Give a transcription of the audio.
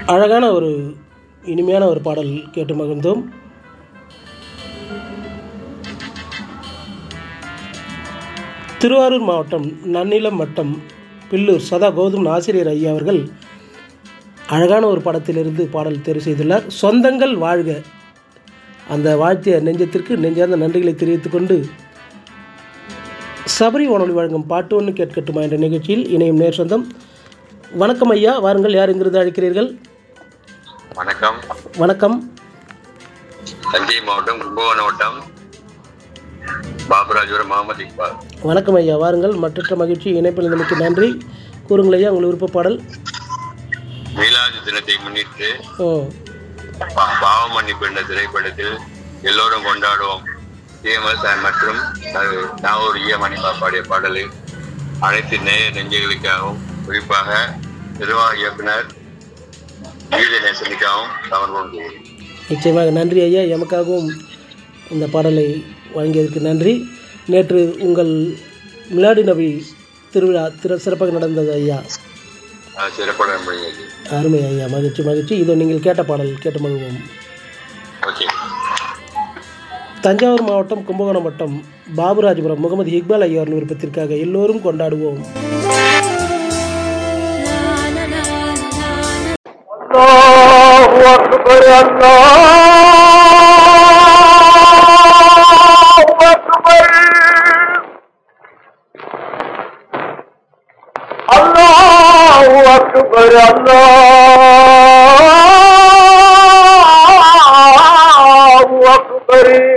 அழகான ஒரு இனிமையான ஒரு பாடல் கேட்டு மகிழ்ந்தோம் திருவாரூர் மாவட்டம் நன்னிலம் வட்டம் பில்லூர் சதா கௌதம் ஆசிரியர் ஐயா அவர்கள் அழகான ஒரு படத்திலிருந்து பாடல் தேர்வு செய்துள்ளார் சொந்தங்கள் வாழ்க அந்த வாழ்த்திய நெஞ்சத்திற்கு நெஞ்சார்ந்த நன்றிகளை தெரிவித்துக் கொண்டு சபரி வானொலி வழங்கும் பாட்டு ஒன்று கேட்கட்டுமா என்ற நிகழ்ச்சியில் இணையும் நேர் சொந்தம் வணக்கம் ஐயா வாருங்கள் யார் எங்கிருந்து அழைக்கிறீர்கள் வணக்கம் வணக்கம் தஞ்சை மாவட்டம் கும்பகோணம் வட்டம் பாபுராஜபுரம் முகமது இக்பால் வணக்கம் ஐயா வாருங்கள் மற்றற்ற மகிழ்ச்சி இணைப்பில் நமக்கு நன்றி கூறுங்கள் ஐயா உங்கள் விருப்ப பாடல் மீலாது தினத்தை முன்னிட்டு ஓ பா- பாவ மன்னிப்பு என்ற திரைப்படத்தில் எல்லோரும் கொண்டாடுவோம் டிஎம்எஸ் மற்றும் அது நாகூர் ஈய மணிப்பா பாடிய பாடலை அனைத்து நேய நெஞ்சுகளுக்காகவும் குறிப்பாக நிர்வாக இயக்குனர் கீத நேசனுக்காகவும் சமர்ப்பணம் செய்கிறேன் நிச்சயமாக நன்றி ஐயா எமக்காகவும் இந்த பாடலை வழங்கியதற்கு நன்றி நேற்று உங்கள் மிலாடி நபி திருவிழா திரு சிறப்பாக நடந்தது ஐயா அது சிறப்பாக முடியாது அருமை ஐயா மகிழ்ச்சி மகிழ்ச்சி இதோ நீங்கள் கேட்ட பாடல் கேட்டு மகிழ்வோம் ஓகே தஞ்சாவூர் மாவட்டம் கும்பகோணம் வட்டம் பாபுராஜபுரம் முகமது இக்பால் ஐயாவின் விருப்பத்திற்காக எல்லோரும் கொண்டாடுவோம் الله أكبر الله أكبر الله أكبر الله أكبر